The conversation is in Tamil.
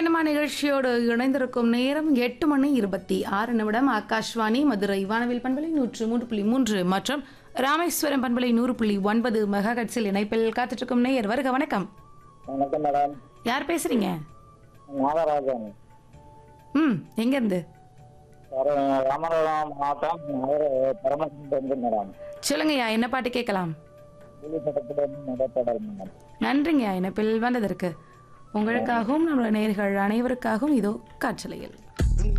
சினிமா நிகழ்ச்சியோடு இணைந்திருக்கும் நேரம் எட்டு மணி இருபத்தி ஆறு நிமிடம் ஆகாஷ்வாணி மதுரை வானவில் பண்பலை நூற்று மூன்று புள்ளி மூன்று மற்றும் ராமேஸ்வரம் பண்பலை நூறு புள்ளி ஒன்பது மெகாஹட்ஸில் இணைப்பில் காத்துட்ருக்கும் நேயர் வருக வணக்கம் வணக்கம் மேடம் யார் பேசுறீங்க நாகராஜன் ம் எங்கேருந்து வர- ராமநாதபுரம் மாவட்டம் பரமசிந்து மேடம் சொல்லுங்கய்யா என்ன பாட்டு கேட்கலாம் புலி படத்துல இருந்து நடப்பாடல் மேடம் நன்றிங்க இணைப்பில் வந்ததற்கு உங்களுக்காகவும் நம்முடைய நேயர்கள் அனைவருக்காகவும் இதோ காற்றலையில்